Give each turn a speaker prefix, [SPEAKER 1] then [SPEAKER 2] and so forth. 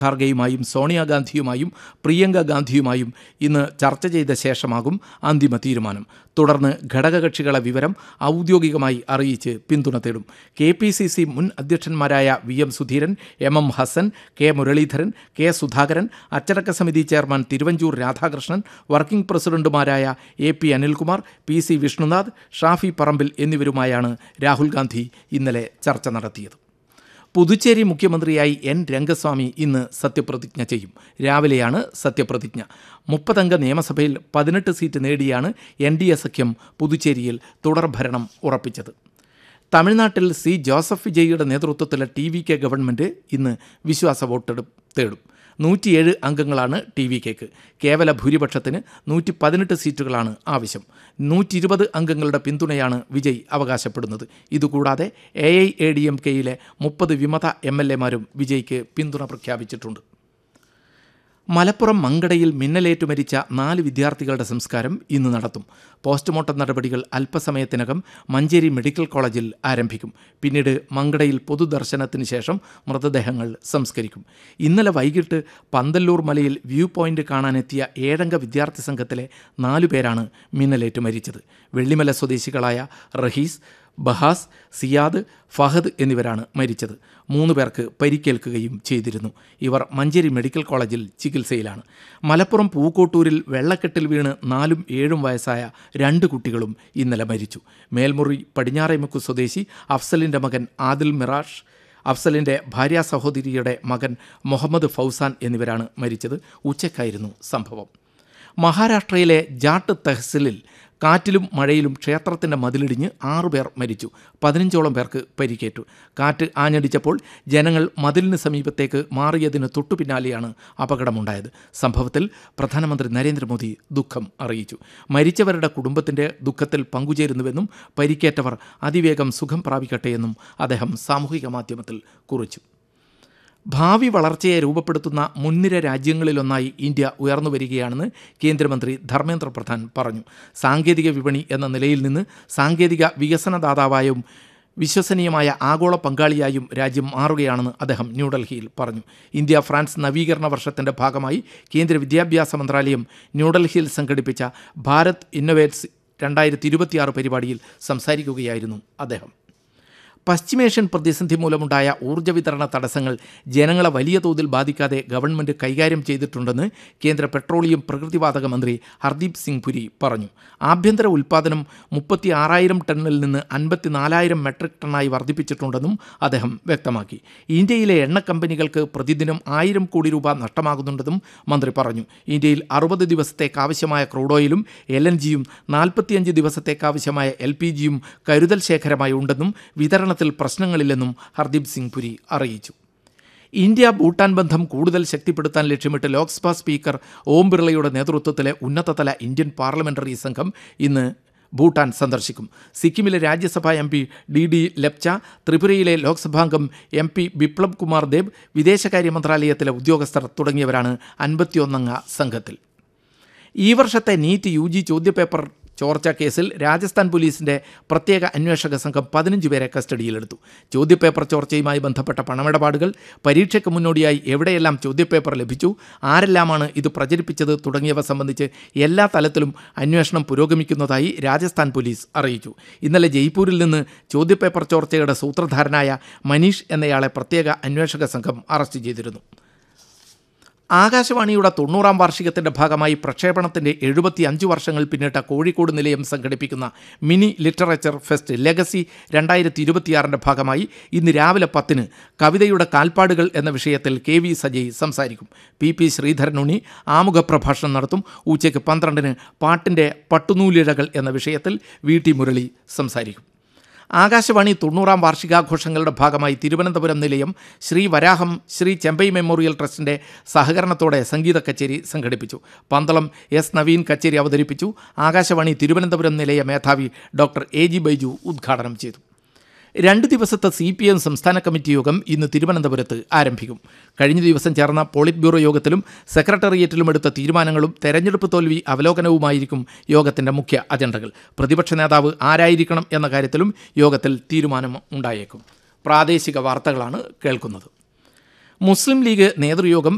[SPEAKER 1] ഖാർഗെയുമായും സോണിയാഗാന്ധിയുമായും പ്രിയങ്ക ഗാന്ധിയുമായും ഇന്ന് ചർച്ച ചെയ്ത ശേഷമാകും അന്തിമ തീരുമാനം തുടർന്ന് ഘടകകക്ഷികളെ വിവരം ഔദ്യോഗികമായി അറിയിച്ച് പിന്തുണ തേടും കെ പി സി സി മുൻ അധ്യക്ഷന്മാരായ V M Sudheeran M M Hassan K Muraleedharan K Sudhakaran അച്ചടക്ക സമിതി ചെയർമാൻ തിരുവഞ്ചൂർ രാധാകൃഷ്ണൻ വർക്കിംഗ് പ്രസിഡന്റുമാരായ A P Anilkumar P C Vishnunath Shafi Parambil എന്നിവരുമായാണ് രാഹുൽ ഗാന്ധി ഇന്നലെ ചർച്ച നടത്തിയത് പുതുച്ചേരി മുഖ്യമന്ത്രിയായി എൻ രംഗസ്വാമി ഇന്ന് സത്യപ്രതിജ്ഞ ചെയ്യും രാവിലെയാണ് സത്യപ്രതിജ്ഞ മുപ്പതംഗ നിയമസഭയിൽ പതിനെട്ട് സീറ്റ് നേടിയാണ് എൻ ഡി എ സഖ്യം പുതുച്ചേരിയിൽ തുടർഭരണം ഉറപ്പിച്ചത് തമിഴ്നാട്ടിൽ സി ജോസഫ് വിജയിയുടെ നേതൃത്വത്തിലെ ടി വി കെ ഗവൺമെൻറ് ഇന്ന് വിശ്വാസ വോട്ടെടു തേടും നൂറ്റിയേഴ് അംഗങ്ങളാണ് ടി വി കെക്ക് കേവല ഭൂരിപക്ഷത്തിന് നൂറ്റി പതിനെട്ട് സീറ്റുകളാണ് ആവശ്യം നൂറ്റി ഇരുപത് അംഗങ്ങളുടെ പിന്തുണയാണ് വിജയ് അവകാശപ്പെടുന്നത് ഇതുകൂടാതെ A I A D M കെയിലെ മുപ്പത് വിമത എം എൽ എമാരും വിജയ്ക്ക് പിന്തുണ പ്രഖ്യാപിച്ചിട്ടുണ്ട് മലപ്പുറം മങ്കടയിൽ മിന്നലേറ്റു മരിച്ച നാല് വിദ്യാർത്ഥികളുടെ സംസ്കാരം ഇന്ന് നടത്തും പോസ്റ്റ്മോർട്ടം നടപടികൾ അല്പസമയത്തിനകം മഞ്ചേരി മെഡിക്കൽ കോളേജിൽ ആരംഭിക്കും പിന്നീട് മങ്കടയിൽ പൊതുദർശനത്തിന് ശേഷം മൃതദേഹങ്ങൾ സംസ്കരിക്കും ഇന്നലെ വൈകിട്ട് പന്തല്ലൂർ മലയിൽ വ്യൂ പോയിന്റ് കാണാനെത്തിയ ഏഴംഗ വിദ്യാർത്ഥി സംഘത്തിലെ നാലു പേരാണ് മിന്നലേറ്റ് മരിച്ചത് വെള്ളിമല സ്വദേശികളായ റഹീസ് ബഹാസ് സിയാദ് ഫഹദ് എന്നിവരാണ് മരിച്ചത് മൂന്ന് പേർക്ക് പരിക്കേൽക്കുകയും ചെയ്തിരുന്നു ഇവർ മഞ്ചേരി മെഡിക്കൽ കോളേജിൽ ചികിത്സയിലാണ് മലപ്പുറം പൂക്കോട്ടൂരിൽ വെള്ളക്കെട്ടിൽ വീണ് നാലും ഏഴും വയസ്സായ രണ്ട് കുട്ടികളും ഇന്നലെ മരിച്ചു മേൽമുറി പടിഞ്ഞാറേമുക്ക് സ്വദേശി അഫ്സലിൻ്റെ മകൻ ആദിൽ മിറാഷ് അഫ്സലിൻ്റെ ഭാര്യാ സഹോദരിയുടെ മകൻ മുഹമ്മദ് ഫൗസാൻ എന്നിവരാണ് മരിച്ചത് ഉച്ചയ്ക്കായിരുന്നു സംഭവം മഹാരാഷ്ട്രയിലെ ജാട്ട് തെഹ്സിലിൽ കാറ്റിലും മഴയിലും ക്ഷേത്രത്തിൻ്റെ മതിലിടിഞ്ഞ് ആറുപേർ മരിച്ചു പതിനഞ്ചോളം പേർക്ക് പരിക്കേറ്റു കാറ്റ് ആഞ്ഞടിച്ചപ്പോൾ ജനങ്ങൾ മതിലിന് സമീപത്തേക്ക് മാറിയതിന് തൊട്ടു പിന്നാലെയാണ് അപകടമുണ്ടായത് സംഭവത്തിൽ പ്രധാനമന്ത്രി നരേന്ദ്രമോദി ദുഃഖം അറിയിച്ചു മരിച്ചവരുടെ കുടുംബത്തിൻ്റെ ദുഃഖത്തിൽ പങ്കുചേരുന്നുവെന്നും പരിക്കേറ്റവർ അതിവേഗം സുഖം പ്രാപിക്കട്ടെയെന്നും അദ്ദേഹം സാമൂഹിക മാധ്യമത്തിൽ കുറിച്ചു ഭാവി വളർച്ചയെ രൂപപ്പെടുത്തുന്ന മുൻനിര രാജ്യങ്ങളിലൊന്നായി ഇന്ത്യ ഉയർന്നു വരികയാണെന്ന് കേന്ദ്രമന്ത്രി ധർമ്മേന്ദ്ര പ്രധാൻ പറഞ്ഞു സാങ്കേതിക വിപണി എന്ന നിലയിൽ നിന്ന് സാങ്കേതിക വികസനദാതാവായും വിശ്വസനീയമായ ആഗോള പങ്കാളിയായും രാജ്യം മാറുകയാണെന്ന് അദ്ദേഹം ന്യൂഡൽഹിയിൽ പറഞ്ഞു ഇന്ത്യ ഫ്രാൻസ് നവീകരണ വർഷത്തിൻ്റെ ഭാഗമായി കേന്ദ്ര വിദ്യാഭ്യാസ മന്ത്രാലയം ന്യൂഡൽഹിയിൽ സംഘടിപ്പിച്ച ഭാരത് ഇന്നൊവേറ്റ്സ് രണ്ടായിരത്തി ഇരുപത്തിയാറ് പരിപാടിയിൽ സംസാരിക്കുകയായിരുന്നു അദ്ദേഹം പശ്ചിമേഷ്യൻ പ്രതിസന്ധി മൂലമുണ്ടായ ഊർജ്ജ വിതരണ തടസ്സങ്ങൾ ജനങ്ങളെ വലിയ തോതിൽ ബാധിക്കാതെ ഗവൺമെൻറ് കൈകാര്യം ചെയ്തിട്ടുണ്ടെന്ന് കേന്ദ്ര പെട്രോളിയം പ്രകൃതിവാതക മന്ത്രി ഹർദീപ് സിംഗ് പുരി പറഞ്ഞു ആഭ്യന്തര ഉൽപ്പാദനം മുപ്പത്തി ആറായിരം ടണ്ണിൽ നിന്ന് അൻപത്തിനാലായിരം മെട്രിക് ടണ്ണായി വർദ്ധിപ്പിച്ചിട്ടുണ്ടെന്നും അദ്ദേഹം വ്യക്തമാക്കി ഇന്ത്യയിലെ എണ്ണ കമ്പനികൾക്ക് പ്രതിദിനം ആയിരം കോടി രൂപ നഷ്ടമാകുന്നുണ്ടെന്നും മന്ത്രി പറഞ്ഞു ഇന്ത്യയിൽ അറുപത് ദിവസത്തേക്ക് ആവശ്യമായ ക്രൂഡ് ഓയിലും എൽ എൻ ജിയും നാൽപ്പത്തിയഞ്ച് ദിവസത്തേക്ക് ആവശ്യമായ എൽ പി ജിയും കരുതൽ ശേഖരമായി ഉണ്ടെന്നും വിതരണ വിതരണത്തിൽ പ്രശ്നങ്ങളില്ലെന്നും ഹർദീപ് സിംഗ് പുരി അറിയിച്ചു ഇന്ത്യ ഭൂട്ടാൻ ബന്ധം കൂടുതൽ ശക്തിപ്പെടുത്താൻ ലക്ഷ്യമിട്ട് ലോക്സഭാ സ്പീക്കർ ഓം ബിർളയുടെ നേതൃത്വത്തിലെ ഉന്നതതല ഇന്ത്യൻ പാർലമെന്ററി സംഘം ഇന്ന് ഭൂട്ടാൻ സന്ദർശിക്കും സിക്കിമിലെ Rajya Sabha M P D D Lepcha ത്രിപുരയിലെ ലോക്സഭാംഗം എം പി ബിപ്ലബ് കുമാർ ദേബ് വിദേശകാര്യ മന്ത്രാലയത്തിലെ ഉദ്യോഗസ്ഥർ തുടങ്ങിയവരാണ് അൻപത്തിയൊന്നംഗ സംഘത്തിൽ ഈ വർഷത്തെ നീറ്റ് യു ജി ചോദ്യപേപ്പർ ചോർച്ച കേസിൽ രാജസ്ഥാൻ പോലീസിന്റെ പ്രത്യേക അന്വേഷക സംഘം പതിനഞ്ച് പേരെ കസ്റ്റഡിയിലെടുത്തു ചോദ്യപേപ്പർ ചോർച്ചയുമായി ബന്ധപ്പെട്ട പണമിടപാടുകൾ പരീക്ഷയ്ക്ക് മുന്നോടിയായി എവിടെയെല്ലാം ചോദ്യപേപ്പർ ലഭിച്ചു ആരെല്ലാമാണ് ഇത് പ്രചരിപ്പിച്ചത് തുടങ്ങിയവ സംബന്ധിച്ച് എല്ലാ തലത്തിലും അന്വേഷണം പുരോഗമിക്കുന്നതായി രാജസ്ഥാൻ പോലീസ് അറിയിച്ചു ഇന്നലെ ജയ്പൂരിൽ നിന്ന് ചോദ്യപേപ്പർ ചോർച്ചയുടെ സൂത്രധാരനായ മനീഷ് എന്നയാളെ പ്രത്യേക അന്വേഷക സംഘം അറസ്റ്റ് ചെയ്തിരുന്നു ആകാശവാണിയുടെ തൊണ്ണൂറാം വാർഷികത്തിന്റെ ഭാഗമായി പ്രക്ഷേപണത്തിന്റെ എഴുപത്തി അഞ്ച് വർഷങ്ങൾ പിന്നിട്ട കോഴിക്കോട് നിലയം സംഘടിപ്പിക്കുന്ന മിനി ലിറ്ററേച്ചർ ഫെസ്റ്റ് ലെഗസി രണ്ടായിരത്തി ഇരുപത്തിയാറിന്റെ ഭാഗമായി ഇന്ന് രാവിലെ പത്തിന് കവിതയുടെ കാൽപ്പാടുകൾ എന്ന വിഷയത്തിൽ കെ വി സജയ് സംസാരിക്കും പി പി ശ്രീധരൻ ഉണ്ണി ആമുഖ പ്രഭാഷണം നടത്തും ഉച്ചയ്ക്ക് പന്ത്രണ്ടിന് പാട്ടിന്റെ പട്ടുനൂലിഴകൾ എന്ന വിഷയത്തിൽ വി ടി മുരളി സംസാരിക്കും ആകാശവാണി തൊണ്ണൂറാം വാർഷികാഘോഷങ്ങളുടെ ഭാഗമായി തിരുവനന്തപുരം നിലയം ശ്രീ വരാഹം ശ്രീ ചെമ്പൈ മെമ്മോറിയൽ ട്രസ്റ്റിന്റെ സഹകരണത്തോടെ സംഗീത കച്ചേരി സംഘടിപ്പിച്ചു പന്തളം എസ് നവീൻ കച്ചേരി അവതരിപ്പിച്ചു ആകാശവാണി തിരുവനന്തപുരം നിലയ മേധാവി ഡോക്ടർ എ ജി ബൈജു ഉദ്ഘാടനം ചെയ്തു രണ്ട് ദിവസത്തെ സി പി എം സംസ്ഥാന കമ്മിറ്റി യോഗം ഇന്ന് തിരുവനന്തപുരത്ത് ആരംഭിക്കും കഴിഞ്ഞ ദിവസം ചേർന്ന പോളിറ്റ് ബ്യൂറോ യോഗത്തിലും സെക്രട്ടേറിയറ്റിലും എടുത്ത തീരുമാനങ്ങളും തെരഞ്ഞെടുപ്പ് തോൽവി അവലോകനവുമായിരിക്കും യോഗത്തിന്റെ മുഖ്യ അജണ്ടകൾ പ്രതിപക്ഷ നേതാവ് ആരായിരിക്കണം എന്ന കാര്യത്തിലും യോഗത്തിൽ തീരുമാനം ഉണ്ടായേക്കും പ്രാദേശിക വാർത്തകളാണ് കേൾക്കുന്നത് മുസ്ലിം ലീഗ് നേതൃയോഗം